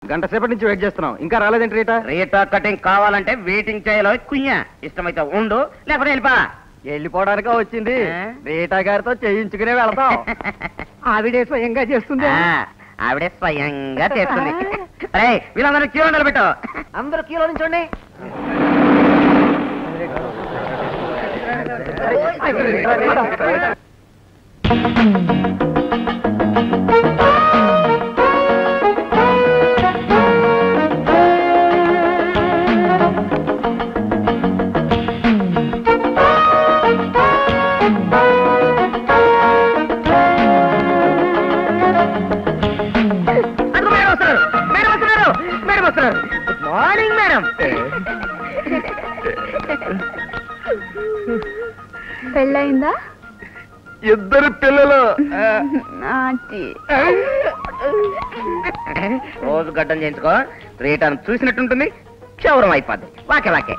గంట సేపటి నుంచి వెయిట్ చేస్తున్నాం ఇంకా రాలేదేంటి రీటా రేటా కటింగ్ కావాలంటే వెయిటింగ్ చేయాలో కుయ్య ఇష్టమైతే ఉండు లేకపోతే వెళ్ళిపా వెళ్ళిపోవడానికే వచ్చింది ఆ? రీటా గారితో చేయించుకునే వెళ్తాం ఆవిడే స్వయంగా చేస్తుంది ఆ, ఆవిడే స్వయంగా చేస్తుంది రే వీళ్ళందరూ క్యూ నిలబెట్టు అందరూ కీలో నుంచోండి అదిగో మేడం వస్తున్నారు మేడం వస్తున్నారు మేడం వస్తున్నారు గుడ్ మార్నింగ్ మేడం పెళ్ళయిందా ఇద్దరు పిల్లలు నాటి రోజు గడ్డం చేయించుకో రేటాను చూసినట్టుంటుంది క్షౌరం అయిపోద్ది వాకే వాకే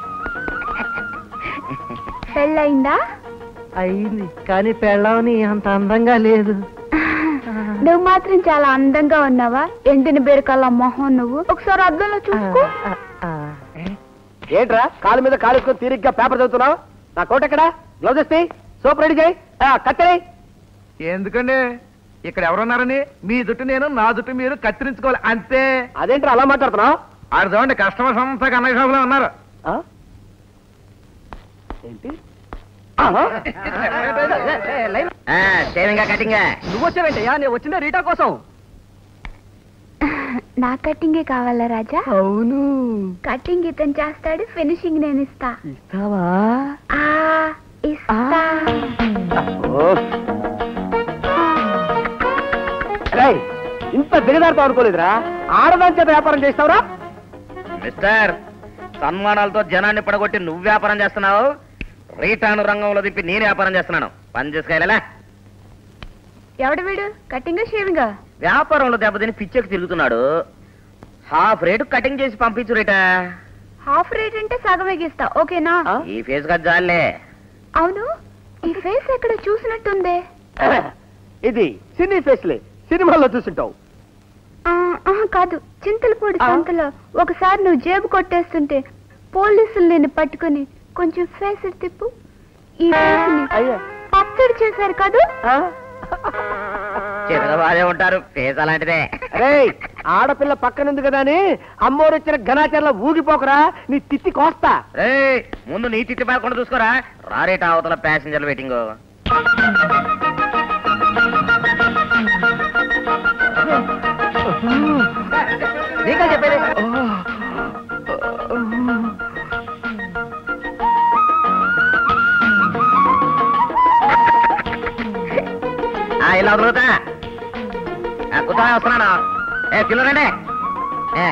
పెళ్ళయిందా అయింది కానీ పెళ్ళవని అంత అందంగా లేదు నువ్వు మాత్రం చాలా అందంగా ఉన్నావా ఎండిన బీరకల్లా మొహం నువ్వు ఒకసారి అద్దంలో చూసుకో ఏంట్రా కాలు మీద కాలుసుకొని తీరిగ్గా పేపర్ చదువుతున్నావు నా కోట్ ఎక్కడ గ్లౌజ్ ఇస్తే సోప్ రెడీ చేయి కట్టెలి ఎందుకండి ఇక్కడ ఎవరున్నారని మీ జుట్టు నేను నా జుట్టు మీరు కత్తిరించుకోవాలి అంతే అదేంట్రా అలా మాట్లాడుతున్నావు ఆడు చూడండి కస్టమర్స్ అంతా కన్నయ్య షాపులో ఉన్నారు ఆ? ఏంటి ఆహా. షేవింగ్ కటింగ్ నువ్వు వచ్చావేంటయ్యా నేను వచ్చిందే రీటా కోసం నా కటింగే కావాలా రాజా అవును కటింగ్ ఇతను చేస్తాడు ఫినిషింగ్ నేను ఇస్తా ఇస్తావా ఆ ఇస్తా రేయ్, ఇంత దిగదారుతావు అనుకోలేదురా ఆడదాని చేత వ్యాపారం చేస్తావురా మిస్టర్ సన్మానాలతో జనాన్ని పడగొట్టి నువ్వు వ్యాపారం చేస్తున్నావు రీటాను రంగంలో దింపి నేను వ్యాపారం చేస్తున్నాను పని చేసుకెళ్ళా ఎవడు వీడు కటింగ్ షేవింగ్ వ్యాపారంలో దెబ్బతిని పిచ్చెక్కి తిరుగుతున్నాడు హాఫ్ రేటు కటింగ్ చేసి పంపించు రేటా హాఫ్ రేట్ అంటే సగమే గీస్తా ఓకేనా ఆ? ఈ ఫేస్ గా జాలే అవును ఈ ఫేస్ ఎక్కడ చూసినట్టుందే ఇది సినీ ఫేస్లే సినిమాల్లో చూసింటావు ఆ, ఆహా, కాదు చింతలపూడి ఆ? సంతలో ఒకసారి నువ్వు జేబు కొట్టేస్తుంటే పోలీసులు నిన్ను పట్టుకుని కొంచెం ఫేస్ ఇటు తిప్పు ఈ ఫేస్ ని అయ్యా పచ్చడి చేశారు కాదు చిన్నగా బాధే ఉంటారు ఫేస్ అలాంటిదే రేయ్ ఆడపిల్ల పక్కనుంది కదా అని అమ్మోరు వచ్చిన ఘనాచరణ ఊగిపోకరా నీ తిత్తి కోస్తా రేయ్ ముందు నీ తిట్టి పడకుండా చూసుకోరా రారేట అవతల ప్యాసింజర్ వెయిటింగ్ నీకా చెప్పేది ఆ, ఇలా వదులుతా కుతా వస్తున్నాను ఏ కిలోనండి ఏ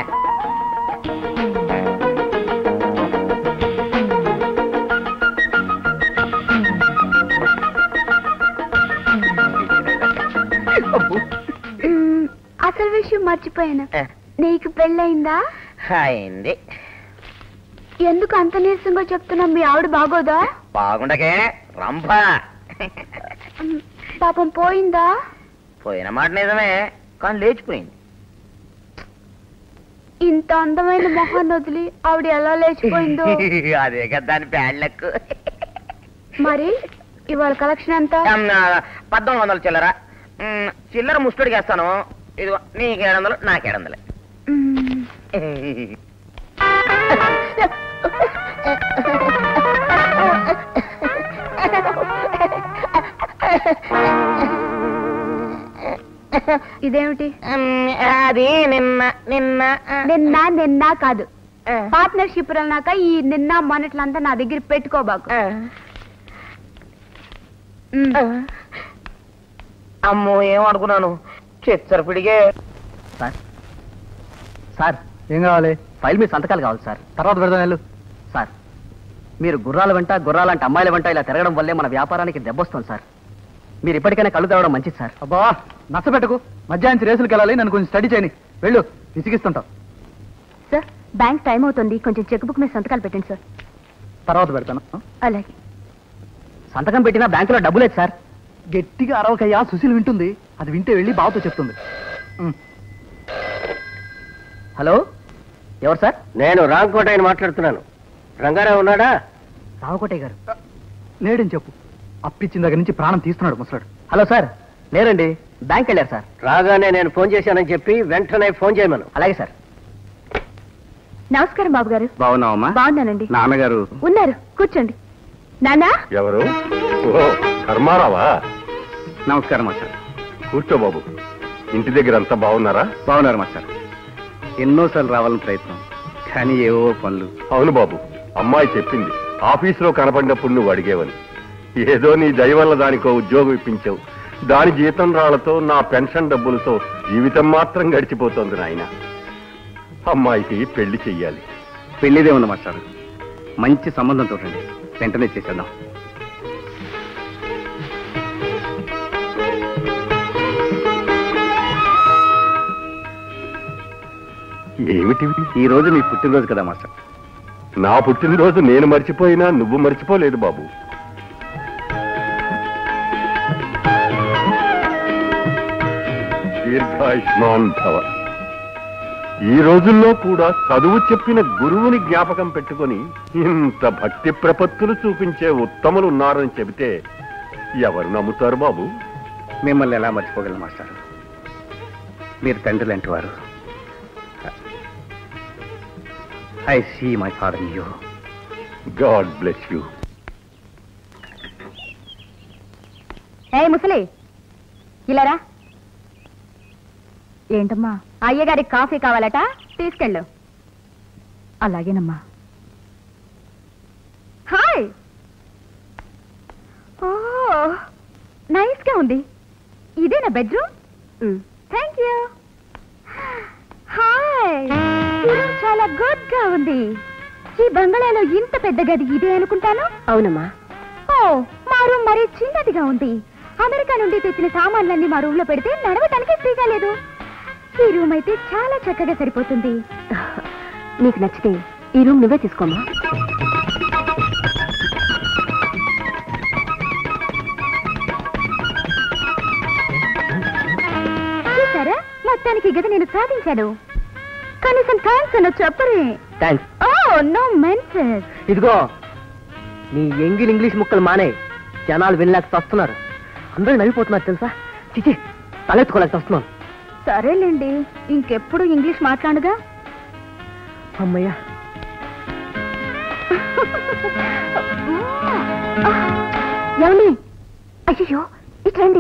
మ్మ్, అసలు విషయం మర్చిపోయాను ఏ, నీకు పెళ్ళయిందా అయింది ఎందుకు అంత నీరసంగా చెప్తున్నా మీ ఆవిడ బాగోదా బాగుండకే రంభ మ్మ్, పాపం పోయిందా పోయిన మాట నిజమే కానీ లేచిపోయింది ఇంత అందమైన మొహాన్ని వదిలి ఆవిడ ఎలా లేచిపోయిందో అదే కదా దాని బ్యాడ్ లక్ మరి ఇవాళ కలెక్షన్ ఎంత పద్నాలుగు వందలు చిల్లర మ్, చిల్లర ముస్టుడికి వేస్తాను ఇదిగో నీకు ఏడు వందలు నాకు ఏడు వందలు మ్మ్, ఇదేమిటి మ్, అది నిన్న నిన్న నిన్న నిన్న కాదు పార్ట్నర్షిప్ అన్నాక ఈ నిన్న మొన్నట్లంతా నా దగ్గర పెట్టుకోబాకు మ్మ్. అమ్మో ఏమనుకున్నాను చిచ్చర పిడిగే సార్ సార్ ఏం కావాలి ఫైల్ మీద సంతకాలు కావాలి సార్ తర్వాత పెడదాం వెళ్ళు సార్ మీరు గుర్రాల వెంట గుర్రాలంటే అమ్మాయిల వెంట ఇలా తిరగడం వల్లే మన వ్యాపారానికి దెబ్బొస్తుంది సార్ మీరు ఇప్పటికైనా కళ్ళు తెరవడం మంచిది సార్ అబ్బా నచ్చబెట్టకు మధ్యాహ్నం రేసులకు వెళ్ళాలి నన్ను కొంచెం స్టడీ చేయని వెళ్ళు విసిగిస్తుంటావు సార్ బ్యాంక్ టైం అవుతుంది కొంచెం చెక్ బుక్ మీద సంతకాలు పెట్టండి సార్ తర్వాత పెడతాను అలాగే సంతకం పెట్టినా బ్యాంకులో డబ్బు లేదు సార్ గట్టిగా అరవకయ్యా సుశీల్ వింటుంది అది వింటే వెళ్ళి బావతో చెప్తుంది ఉమ్. హలో ఎవరు సార్ నేను రాంకోటయ్యని మాట్లాడుతున్నాను రంగారావు ఉన్నాడా రావకోటయ్య గారు లేడని చెప్పు అప్పిచ్చిన దగ్గర నుంచి ప్రాణం తీస్తున్నాడు ముసలాడు హలో సార్ లేరండి బ్యాంక్ వెళ్ళారు సార్ రాగానే నేను ఫోన్ చేశానని చెప్పి వెంటనే ఫోన్ చేయమను అలాగే సార్ నమస్కారం బాబు గారు బాగున్నావమ్మా బాగున్నానండి నాన్నగారు ఉన్నారు కూర్చోండి నానా ఎవరు ఓ కర్మారావా నమస్కారం మాస్టర్ కూర్చో బాబు ఇంటి దగ్గర అంతా బాగున్నారా బాగున్నారు మాస్టర్ ఎన్నోసార్లు రావాలని ప్రయత్నం కానీ ఏవో పనులు అవును బాబు అమ్మాయి చెప్పింది ఆఫీసులో కనపడినప్పుడు నువ్వు అడిగేవని ఏదో నీ దయ వల్ల దానికో ఉద్యోగం ఇప్పించావు దాని జీతం రాళ్లతో నా పెన్షన్ డబ్బులతో జీవితం మాత్రం గడిచిపోతోంది నాయన అమ్మాయికి పెళ్లి చెయ్యాలి పెళ్లిదే ఉంది మాస్టర్ మంచి సంబంధం చూడండి వెంటనే చేసేద్దాం ఏమిటివి ఈ రోజు మీ పుట్టినరోజు కదా మాస్టర్ నా పుట్టినరోజు నేను మర్చిపోయినా నువ్వు మర్చిపోలేదు బాబు దీర్ఘాయుష్మాన్ భవ ఈ రోజుల్లో కూడా చదువు చెప్పిన గురువుని జ్ఞాపకం పెట్టుకొని ఇంత భక్తి ప్రపత్తులు చూపించే ఉత్తములు ఉన్నారని చెబితే ఎవరు నమ్ముతారు బాబు మిమ్మల్ని ఎలా మర్చిపోగలను మాస్టర్ మీరు తండ్రి లాంటి వారు I see my father you god bless you ఏ ముసలి ఇలారా ఏంటమ్మా అయ్యగారికి కాఫీ కావాలట తీసుకెళ్ళు అలాగేనమ్మా హాయ్ ఓ నైస్ గా ఉంది ఇదేనా బెడ్రూమ్ థ్యాంక్ యూ హాయ్ చాలా గుడ్ గా ఉంది ఈ బంగళాలో ఇంత పెద్ద గది ఇదే అనుకుంటాను అవునమ్మా ఓ మా రూమ్ మరీ చిన్నదిగా ఉంది అమెరికా నుండి తెచ్చిన సామాన్లన్నీ మా రూమ్ లో పెడితే నడవటానికి ఫ్రీగా లేదు ఈ రూమ్ అయితే చాలా చక్కగా సరిపోతుంది నీకు నచ్చితే ఈ రూమ్ నువ్వే తీసుకోమా చూసారా మొత్తానికి ఈ గది నేను సాధించాను కనీసం థ్యాంక్స్ అన్న చెప్పరే థ్యాంక్స్ ఓ నో మెన్సెస్ ఇదిగో నీ ఎంగిల్ ఇంగ్లీష్ ముక్కలు మానే జనాలు వినలేక వస్తున్నారు అందరూ నవ్విపోతున్నారు తెలుసా చిచి తలెత్తుకోలేక వస్తున్నాను సరేలేండి ఇంకెప్పుడు ఇంగ్లీష్ మాట్లాడగా అమ్మయ్యా ఏమండి అయ్యో ఇట్రండి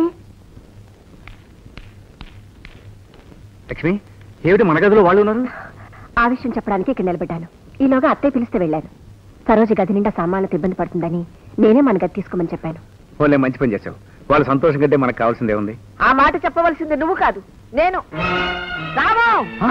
లక్ష్మి ఏమిటి మన గదిలో వాళ్ళు ఉన్నారు ఆ విషయం చెప్పడానికి ఇక్కడ నిలబడ్డాను ఈలోగా అత్తయ్య పిలిస్తే వెళ్ళాను సరోజ గది నిండా సామాన్లతో ఇబ్బంది పడుతుందని నేనే మన గది తీసుకోమని చెప్పాను ఓలే మంచి పని చేసావు వాళ్ళ సంతోషం కంటే మనకు కావాల్సిందే ఉంది ఆ మాట చెప్పవలసింది నువ్వు కాదు నేను రాము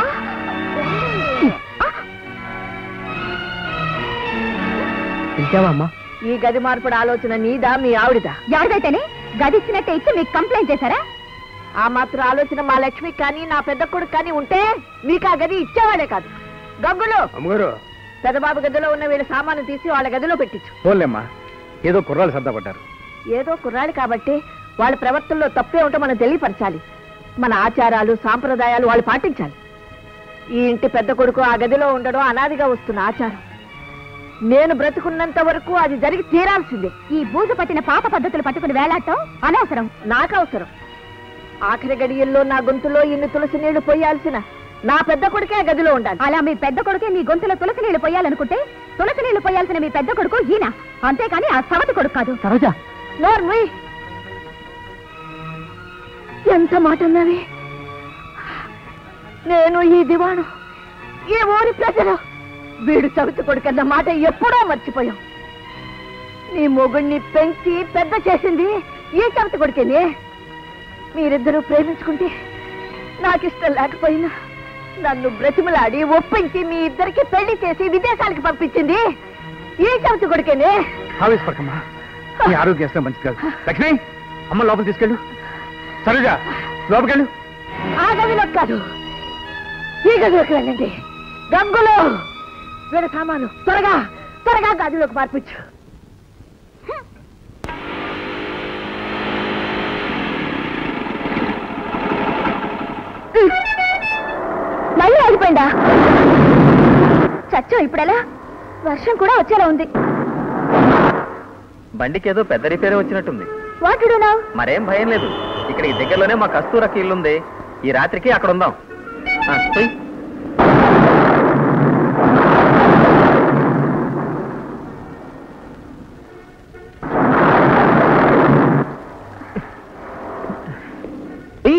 పిలిచావా అమ్మా ఈ గది మార్పుడు ఆలోచన నీదా మీ ఆవిడదా ఎవరిదైతేనే గది ఇచ్చినట్టే ఇచ్చి మీకు కంప్లైంట్ చేశారా ఆ మాత్రం ఆలోచన మా లక్ష్మికి కానీ నా పెద్ద కొడుకు కానీ ఉంటే మీకు ఆ గది ఇచ్చేవాడే కాదు గంగులు అమ్మగారు పెద్దబాబు గదిలో ఉన్న వీళ్ళ సామాను తీసి వాళ్ళ గదిలో పెట్టించు ఓన్లేమ్మా ఏదో కుర్రాలు సర్దాపడ్డారు ఏదో కుర్రాడు కాబట్టి వాళ్ళ ప్రవర్తనలో తప్పే ఉంటో మనం తెలియపరచాలి మన ఆచారాలు సాంప్రదాయాలు వాళ్ళు పాటించాలి ఈ ఇంటి పెద్ద కొడుకు ఆ గదిలో ఉండడం అనాదిగా వస్తున్న ఆచారం నేను బ్రతుకున్నంత వరకు అది జరిగి తీరాల్సిందే ఈ బూజు పట్టిన పాత పద్ధతులు పట్టుకుని వేలాడటం అనవసరం నాకు అవసరం ఆఖరి గడియల్లో నా గొంతులో ఇన్ని తులసి నీళ్లు పోయాల్సిన నా పెద్ద కొడుకే ఆ గదిలో ఉండాలి అలా మీ పెద్ద కొడుకే మీ గొంతులో తులసి నీళ్లు పోయాలనుకుంటే తులసి నీళ్లు పోయాల్సిన మీ పెద్ద కొడుకు ఈయన అంతేకాని ఆ సవతి కొడుకు కాదు సరోజా నోర్మి ఎంత మాట అన్నవి నేను ఈ దివాణం ఈ ఊరి ప్రజలు వీడు చవితి కొడుకన్న మాట ఎప్పుడో మర్చిపోయాం నీ మొగుణ్ణి పెంచి పెద్ద చేసింది ఈ చవితి కొడుకేనే మీరిద్దరూ ప్రేమించుకుంటే నాకిష్టం లేకపోయినా నన్ను బ్రతిమలాడి ఒప్పించి మీ ఇద్దరికి పెళ్లి చేసి విదేశాలకు పంపించింది ఈ చవితి కొడుకేనే ఆవేశపడకమ్మా నీ ఆరోగ్యం అసలు మంచిది కాదు లక్ష్మి అమ్మ లోపల తీసుకెళ్ళు సరేగా లోపలికెళ్ళు ఆ గదిలో కాదు ఈ గదిలోకి వెళ్ళండి గంగులు వీడ సామాను త్వరగా త్వరగా గదిలోకి మార్పించు మళ్ళీ ఆగిపోయిందా సత్యం ఇప్పుడెలా వర్షం కూడా వచ్చేలా ఉంది బండికి ఏదో పెద్ద రిపేర్ వచ్చినట్టుంది వాట్ డు నౌ మరేం భయం లేదు ఇక్కడికి దగ్గరలోనే మా కస్తూరకి ఇల్లుంది ఈ రాత్రికి అక్కడ ఉందాం ఆ, పోయ్. ఈ.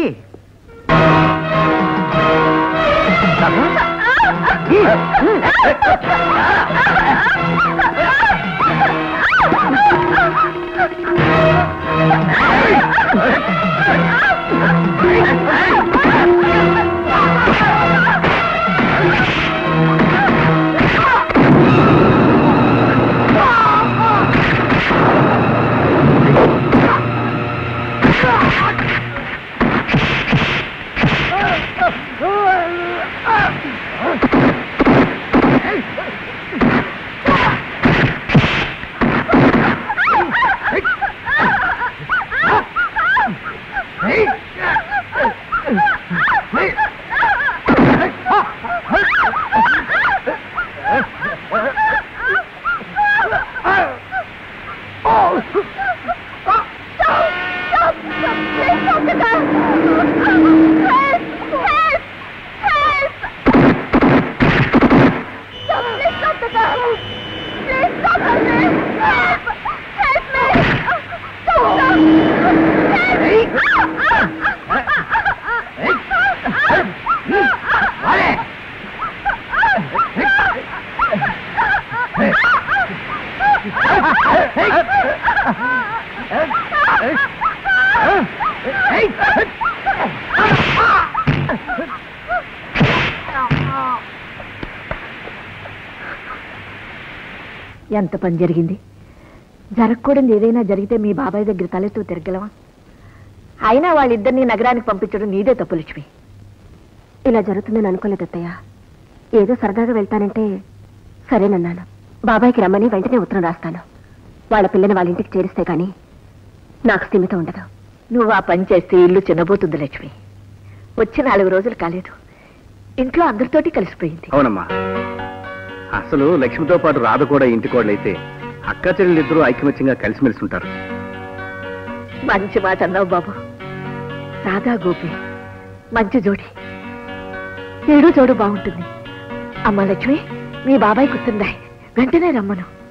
ఎంత పని జరిగింది జరగకూడదు ఏదైనా జరిగితే మీ బాబాయ్ దగ్గర తలెత్తు తిరగలవా అయినా వాళ్ళిద్దరిని నగరానికి పంపించడం నీదే తప్పు లక్ష్మి ఇలా జరుగుతుందని అనుకోలేదు అత్తయ్య ఏదో సరదాగా వెళ్తానంటే సరేనన్నాను బాబాయ్కి రమ్మని వెంటనే ఉత్తరం రాస్తాను వాళ్ళ పిల్లని వాళ్ళ ఇంటికి చేరిస్తే గాని నాకు స్థిమితం ఉండదు నువ్వు ఆ పని చేస్తే ఇల్లు చిన్నబోతుంది లక్ష్మి వచ్చి నాలుగు రోజులు కాలేదు ఇంట్లో అందరితోటి కలిసిపోయింది అవునమ్మా అసలు లక్ష్మితో పాటు రాధ కూడా ఇంటి కోడలైతే అక్క చెల్లెలిద్దరూ ఐకమత్యంగా కలిసిమెలిసి ఉంటారు మంచి మాట అన్నావు బాబు రాధా గోపి మంచి జోడి ఏడు జోడు బాగుంటుంది అమ్మ లక్ష్మి మీ బాబాయ్ గుర్తుందా వెంటనే రమ్మను